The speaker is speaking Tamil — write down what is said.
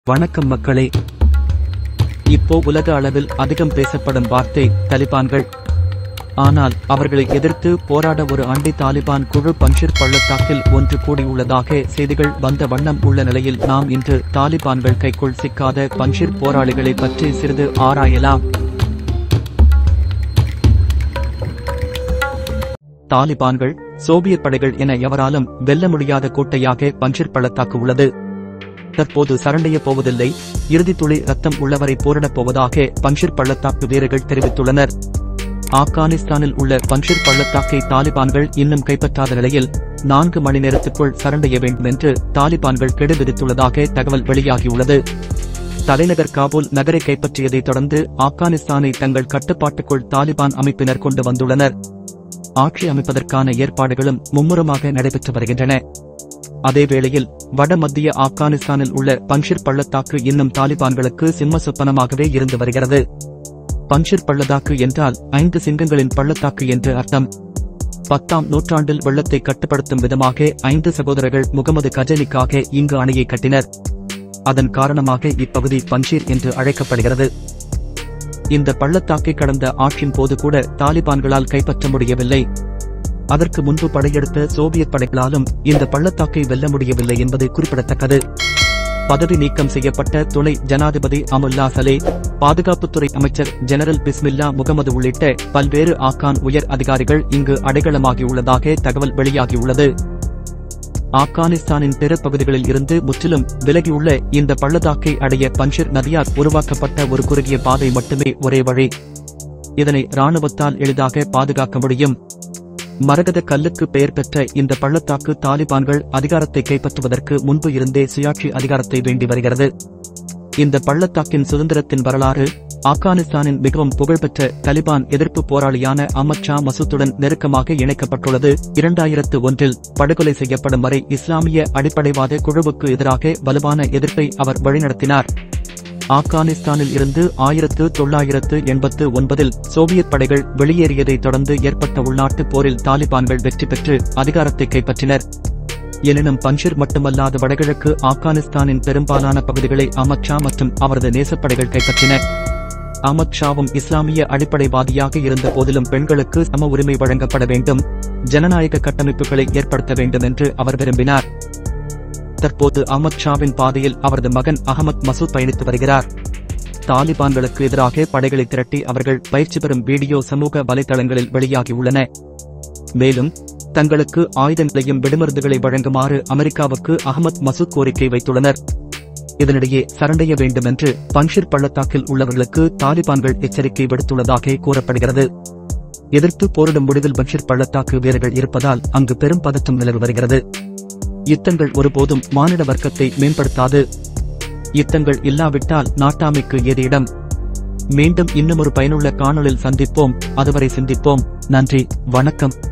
வணக்கம் மக்களே இப்போ உலக அளவில் அதிகம் பேசப்படும் வார்த்தை தலிபான்கள் ஆனால் அவர்களை எதிர்த்து போராட ஒரு அண்டி தாலிபான் குழு பன்ஷிர் பள்ளத்தாக்கில் ஒன்று கூடியுள்ளதாக செய்திகள் வந்த வண்ணம் உள்ள நிலையில் நாம் இன்று தாலிபான்கள் கைக்குள் சிக்காத பன்ஷிர் போராளிகளை பற்றி சிறிது ஆராயலாம் தாலிபான்கள் சோவியத் படைகள் என எவராலும் வெல்ல முடியாத கோட்டையாக பன்ஷிர் பள்ளத்தாக்கு உள்ளது தற்போது சரண்டைய போவதில்லை இறுதி துளி ரத்தம் உள்ளவரை போரிடப் போவதாக பன்ஷிர் பள்ளத்தாக்கு வீரர்கள் தெரிவித்துள்ளனர் ஆப்கானிஸ்தானில் உள்ள பன்ஷிர் பள்ளத்தாக்கை தாலிபான்கள் இன்னும் கைப்பற்றாத நிலையில் நான்கு மணி நேரத்துக்குள் சரண்டைய வேண்டும் என்று தாலிபான்கள் கெடு விதித்துள்ளதாக தகவல் வெளியாகியுள்ளது தலைநகர் காபூல் நகரை கைப்பற்றியதைத் தொடர்ந்து ஆப்கானிஸ்தானை தங்கள் கட்டுப்பாட்டுக்குள் தாலிபான் அமைப்பினர் கொண்டு வந்துள்ளனர் ஆட்சி அமைப்பதற்கான ஏற்பாடுகளும் மும்முரமாக நடைபெற்று வருகின்றன அதேவேளையில் வட மத்திய ஆப்கானிஸ்தானில் உள்ள பன்ஷிர் பள்ளத்தாக்கு இன்னும் தாலிபான்களுக்கு சிம்ம சொப்பனமாகவே இருந்து வருகிறது பன்ஷிர் பள்ளத்தாக்கு என்றால் ஐந்து சிங்கங்களின் பள்ளத்தாக்கு என்று அர்த்தம் பத்தாம் நூற்றாண்டில் வெள்ளத்தை கட்டுப்படுத்தும் விதமாக ஐந்து சகோதரர்கள் முகமது கஜனிக்காக இங்கு அணையை கட்டினர் அதன் காரணமாக இப்பகுதி பன்ஷீர் என்று அழைக்கப்படுகிறது இந்த பள்ளத்தாக்கை கடந்த ஆட்சியின் போது கூட தாலிபான்களால் கைப்பற்ற முடியவில்லை அதற்கு முன்பு படையெடுத்த சோவியத் படைகளாலும் இந்த பள்ளத்தாக்கை வெல்ல முடியவில்லை என்பது குறிப்பிடத்தக்கது பதவி நீக்கம் செய்யப்பட்ட துணை ஜனாதிபதி அமுல்லா சலே பாதுகாப்புத்துறை அமைச்சர் ஜெனரல் பிஸ்மில்லா முகமது உள்ளிட்ட பல்வேறு ஆப்கான் உயர் அதிகாரிகள் இங்கு அடைக்கலமாகியுள்ளதாக தகவல் வெளியாகியுள்ளது ஆப்கானிஸ்தானின் பிற பகுதிகளில் இருந்து முற்றிலும் விலகியுள்ள இந்த பள்ளத்தாக்கை அடைய பன்ஷிர் நதியால் உருவாக்கப்பட்ட ஒரு குறுகிய பாதை மட்டுமே ஒரே வழி இதனை ராணுவத்தால் எளிதாக பாதுகாக்க முடியும் மரகத கல்லுக்கு பெயர் பெற்ற இந்த பள்ளத்தாக்கு தாலிபான்கள் அதிகாரத்தை கைப்பற்றுவதற்கு முன்பு இருந்தே சுயாட்சி அதிகாரத்தை வேண்டி வருகிறது இந்த பள்ளத்தாக்கின் சுதந்திரத்தின் வரலாறு ஆப்கானிஸ்தானின் மிகவும் புகழ்பெற்ற தலிபான் எதிர்ப்பு போராளியான அமத் ஷா மசூத்துடன் நெருக்கமாக இணைக்கப்பட்டுள்ளது இரண்டாயிரத்து ஒன்றில் படுகொலை செய்யப்படும் வரை இஸ்லாமிய அடிப்படைவாத குழுவுக்கு எதிராக வலுவான எதிர்ப்பை அவர் வழிநடத்தினார் ஆப்கானிஸ்தானில் இருந்து ஆயிரத்து தொள்ளாயிரத்து எண்பத்து ஒன்பதில் சோவியத் படைகள் வெளியேறியதைத் தொடர்ந்து ஏற்பட்ட உள்நாட்டுப் போரில் தாலிபான்கள் வெற்றி பெற்று அதிகாரத்தை கைப்பற்றினர் எனினும் பன்ஷிர் மட்டுமல்லாத வடகிழக்கு ஆப்கானிஸ்தானின் பெரும்பாலான பகுதிகளை அமத் ஷா மற்றும் அவரது நேசப்படைகள் கைப்பற்றின அமத் ஷாவும் இஸ்லாமிய அடிப்படைவாதியாக இருந்த போதிலும் பெண்களுக்கு சம உரிமை வழங்கப்பட வேண்டும் ஜனநாயக கட்டமைப்புகளை ஏற்படுத்த வேண்டும் என்று அவர் விரும்பினார் தற்போது அமத் ஷாவின் பாதையில் அவரது மகன் அகமத் மசூத் பயணித்து வருகிறார் தாலிபான்களுக்கு எதிராக படைகளை திரட்டி அவர்கள் பயிற்சி பெறும் வீடியோ சமூக வலைதளங்களில் வெளியாகியுள்ளன மேலும் தங்களுக்கு ஆயுதங்களையும் வெடிமருந்துகளை வழங்குமாறு அமெரிக்காவுக்கு அகமத் மசூத் கோரிக்கை வைத்துள்ளனர் இதனிடையே சரண்டைய வேண்டும் என்று பன்ஷிர் பள்ளத்தாக்கில் உள்ளவர்களுக்கு தாலிபான்கள் எச்சரிக்கை விடுத்துள்ளதாக கூறப்படுகிறது எதிர்த்து போரிடும் முடிவில் பன்ஷிர் பள்ளத்தாக்கு வீரர்கள் இருப்பதால் அங்கு பெரும் பதற்றம் நிலவி வருகிறது யுத்தங்கள் ஒருபோதும் மானிட வர்க்கத்தை மேம்படுத்தாது யுத்தங்கள் இல்லாவிட்டால் நாட்டாமைக்கு ஏது இடம் மீண்டும் இன்னும் ஒரு பயனுள்ள காணொளில் சந்திப்போம் அதுவரை சிந்திப்போம் நன்றி வணக்கம்